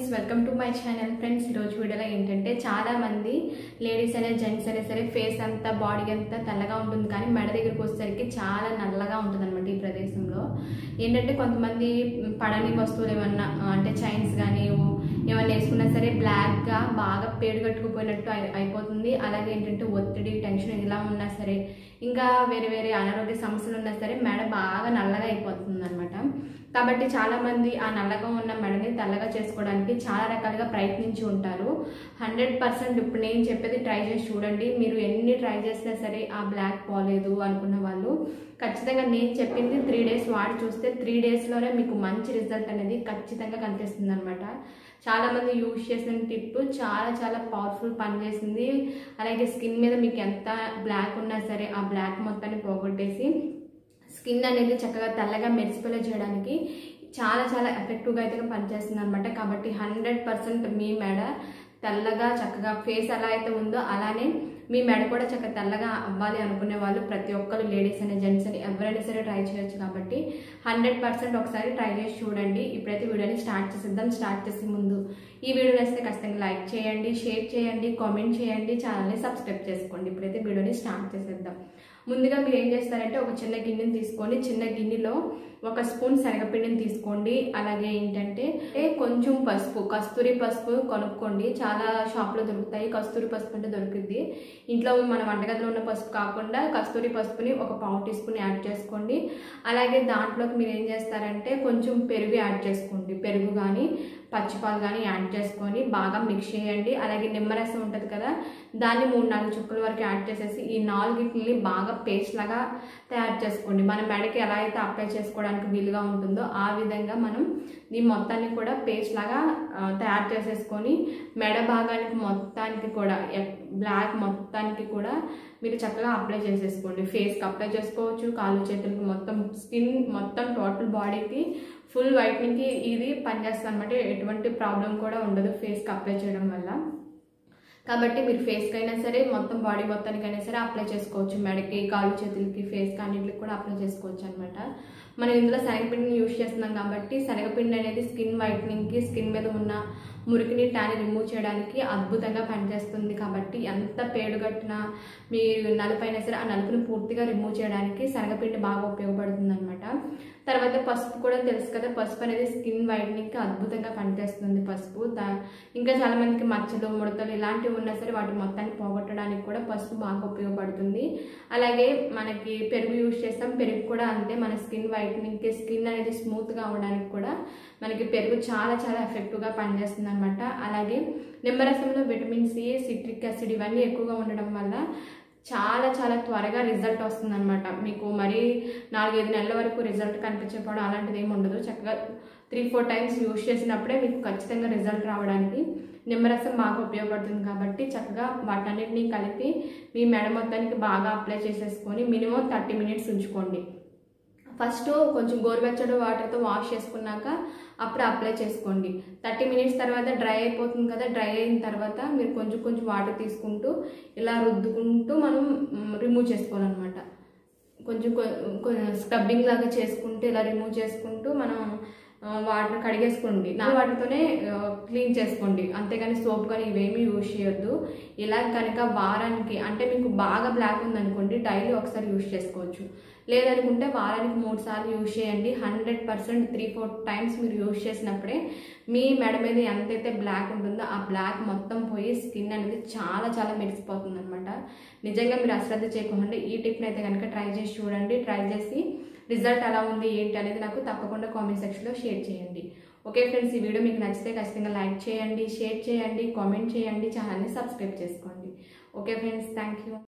friends welcome to my channel friends ఈరోజు వీడియోలో ఏంటంటే చాలా మంది లేడీస్ అయినా జెంట్స్ అయినా సరే ఫేస్ అంతా బాడీ అంతా తెల్లగా ఉంటుంది కానీ మెడ దగ్గరికి వచ్చేసరికి చాలా నల్లగా ఉంటుంది అనమాట ఈ ప్రదేశంలో ఏంటంటే కొంతమంది పడని వస్తువులు ఏమన్నా అంటే చైన్స్ కానీ ఏమన్నా వేసుకున్నా సరే బ్లాక్గా బాగా పేడు కట్టుకుపోయినట్టు అయి- అయిపోతుంది అలాగే ఏంటంటే ఒత్తిడి టెన్షన్ ఇలా ఉన్నా సరే ఇంకా వేరే వేరే అనారోగ్య సమస్యలు ఉన్నా సరే మెడ బాగా నల్లగా అయిపోతుంది అనమాట కాబట్టి చాలా మంది ఆ నల్లగా ఉన్న మెడని తెల్లగా చేసుకోవడానికి చాలా రకాలుగా ప్రయత్నించి ఉంటారు హండ్రెడ్ పర్సెంట్ ఇప్పుడు నేను చెప్పేది ట్రై చేసి చూడండి మీరు ఎన్ని ట్రై చేసినా సరే ఆ బ్లాక్ పోలేదు అనుకున్న వాళ్ళు ఖచ్చితంగా నేను చెప్పింది త్రీ డేస్ వాడి చూస్తే త్రీ డేస్లోనే మీకు మంచి రిజల్ట్ అనేది ఖచ్చితంగా కనిపిస్తుంది అనమాట చాలా మంది యూజ్ చేసిన టిప్ చాలా చాలా పవర్ఫుల్ పనిచేసింది అలాగే స్కిన్ మీద మీకు ఎంత బ్లాక్ ఉన్నా సరే ఆ బ్లాక్ మొత్తాన్ని పోగొట్టేసి స్కిన్ అనేది చక్కగా తెల్లగా మెరిసిపోలే చేయడానికి చాలా చాలా ఎఫెక్టివ్గా అయితే పనిచేస్తుంది అనమాట కాబట్టి హండ్రెడ్ పర్సెంట్ మీ మెడ తెల్లగా చక్కగా ఫేస్ ఎలా అయితే ఉందో అలానే మీ మెడ కూడా చక్కగా తెల్లగా అవ్వాలి అనుకునే వాళ్ళు ప్రతి ఒక్కరు లేడీస్ అని జెంట్స్ అని ఎవరైనా సరే ట్రై చేయొచ్చు కాబట్టి హండ్రెడ్ పర్సెంట్ ఒకసారి ట్రై చేసి చూడండి ఇప్పుడైతే వీడియోని స్టార్ట్ చేసేద్దాం స్టార్ట్ చేసే ముందు ఈ వీడియో నచ్చితే ఖచ్చితంగా లైక్ చేయండి షేర్ చేయండి కామెంట్ చేయండి ఛానల్ని సబ్స్క్రైబ్ చేసుకోండి ఇప్పుడైతే వీడియోని స్టార్ట్ చేసేద్దాం ముందుగా మీరు ఏం చేస్తారంటే ఒక చిన్న గిన్నెని తీసుకొని చిన్న గిన్నెలో ఒక స్పూన్ శనగపిండిని తీసుకోండి అలాగే ఏంటంటే ఏ కొంచెం పసుపు కస్తూరి పసుపు కొనుక్కోండి చాలా షాప్లో దొరుకుతాయి కస్తూరి పసుపు అంటే దొరుకుద్ది ఇంట్లో మన వంటగదిలో ఉన్న పసుపు కాకుండా కస్తూరి పసుపుని ఒక పావు టీ స్పూన్ యాడ్ చేసుకోండి అలాగే దాంట్లోకి మీరు ఏం చేస్తారంటే కొంచెం పెరుగు యాడ్ చేసుకోండి పెరుగు కానీ పచ్చిపాలు కానీ యాడ్ చేసుకొని బాగా మిక్స్ చేయండి అలాగే నిమ్మరసం ఉంటుంది కదా దాన్ని మూడు నాలుగు చుక్కల వరకు యాడ్ చేసేసి ఈ నాలుగిటిని బాగా పేస్ట్ లాగా తయారు చేసుకోండి మన మెడకి ఎలా అయితే అప్లై చేసుకోవడానికి వీలుగా ఉంటుందో ఆ విధంగా మనం ఈ మొత్తాన్ని కూడా పేస్ట్ లాగా ఆ, తయారు చేసేసుకొని మెడ భాగానికి మొత్తానికి కూడా బ్లాక్ మొత్తానికి కూడా మీరు చక్కగా అప్లై చేసేసుకోండి ఫేస్కి అప్లై చేసుకోవచ్చు కాళ్ళు చేతులకి మొత్తం స్కిన్ మొత్తం టోటల్ బాడీకి ఫుల్ వైట్నింగ్కి ఇది పనిచేస్తుంది అనమాట ఎటువంటి ప్రాబ్లం కూడా ఉండదు ఫేస్కి అప్లై చేయడం వల్ల కాబట్టి మీరు ఫేస్కి అయినా సరే మొత్తం బాడీ మొత్తానికైనా సరే అప్లై చేసుకోవచ్చు మెడకి కాళ్ళు చేతులకి ఫేస్కి అన్నింటికి కూడా అప్లై చేసుకోవచ్చు అనమాట మనం ఇందులో శనగపిండిని యూజ్ చేస్తున్నాం కాబట్టి శనగపిండి అనేది స్కిన్ వైట్నింగ్కి స్కిన్ మీద ఉన్న మురికిని ట్యాన్ రిమూవ్ చేయడానికి అద్భుతంగా పనిచేస్తుంది కాబట్టి ఎంత పేడుగట్టిన మీరు నలుపైనా సరే ఆ నలుపుని పూర్తిగా రిమూవ్ చేయడానికి శనగపిండి బాగా ఉపయోగపడుతుంది అనమాట తర్వాత పసుపు కూడా తెలుసు కదా పసుపు అనేది స్కిన్ వైట్నింగ్కి అద్భుతంగా పనిచేస్తుంది పసుపు దా ఇంకా చాలా మందికి మచ్చలు ముడతలు ఇలాంటివి ఉన్నా సరే వాటి మొత్తాన్ని పోగొట్టడానికి కూడా పసుపు బాగా ఉపయోగపడుతుంది అలాగే మనకి పెరుగు యూజ్ చేస్తాం పెరుగు కూడా అంతే మన స్కిన్ వైట్నింగ్కి స్కిన్ అనేది స్మూత్గా అవడానికి కూడా మనకి పెరుగు చాలా చాలా ఎఫెక్టివ్గా పనిచేస్తుంది అనమాట అలాగే నిమ్మరసంలో విటమిన్ సి సిట్రిక్ యాసిడ్ ఇవన్నీ ఎక్కువగా ఉండడం వల్ల చాలా చాలా త్వరగా రిజల్ట్ వస్తుంది అనమాట మీకు మరి నాలుగైదు నెలల వరకు రిజల్ట్ కనిపించకపోవడం అలాంటిది ఏమి ఉండదు చక్కగా త్రీ ఫోర్ టైమ్స్ యూజ్ చేసినప్పుడే మీకు ఖచ్చితంగా రిజల్ట్ రావడానికి నిమ్మరసం బాగా ఉపయోగపడుతుంది కాబట్టి చక్కగా వాటన్నిటిని కలిపి మీ మెడ మొత్తానికి బాగా అప్లై చేసేసుకొని మినిమం థర్టీ మినిట్స్ ఉంచుకోండి ఫస్ట్ కొంచెం గోరువెచ్చడి వాటర్తో వాష్ చేసుకున్నాక అప్పుడు అప్లై చేసుకోండి థర్టీ మినిట్స్ తర్వాత డ్రై అయిపోతుంది కదా డ్రై అయిన తర్వాత మీరు కొంచెం కొంచెం వాటర్ తీసుకుంటూ ఇలా రుద్దుకుంటూ మనం రిమూవ్ చేసుకోవాలన్నమాట కొంచెం స్క్రబ్బింగ్ లాగా చేసుకుంటూ ఇలా రిమూవ్ చేసుకుంటూ మనం వాటర్ కడిగేసుకోండి నా వాటితోనే క్లీన్ చేసుకోండి అంతేగాని సోప్ కానీ ఇవేమీ యూజ్ చేయొద్దు ఇలా కనుక వారానికి అంటే మీకు బాగా బ్లాక్ ఉందనుకోండి డైలీ ఒకసారి యూజ్ చేసుకోవచ్చు లేదనుకుంటే వారానికి మూడు సార్లు యూజ్ చేయండి hundred percent three four times మీరు యూజ్ చేసినప్పుడే మీ మెడ మీద ఎంతైతే బ్లాక్ ఉంటుందో ఆ బ్లాక్ మొత్తం పోయి స్కిన్ అనేది చాలా చాలా మెరిసిపోతుంది అనమాట నిజంగా మీరు అశ్రద్ధ చేయకుండా ఈ టిప్ని అయితే కనుక ట్రై చేసి చూడండి ట్రై చేసి రిజల్ట్ ఎలా ఉంది ఏంటి అనేది నాకు తప్పకుండా కామెంట్ సెక్షన్లో షేర్ చేయండి ఓకే ఫ్రెండ్స్ ఈ వీడియో మీకు నచ్చితే ఖచ్చితంగా లైక్ చేయండి షేర్ చేయండి కామెంట్ చేయండి ఛానల్ని సబ్స్క్రైబ్ చేసుకోండి ఓకే ఫ్రెండ్స్ థ్యాంక్ యూ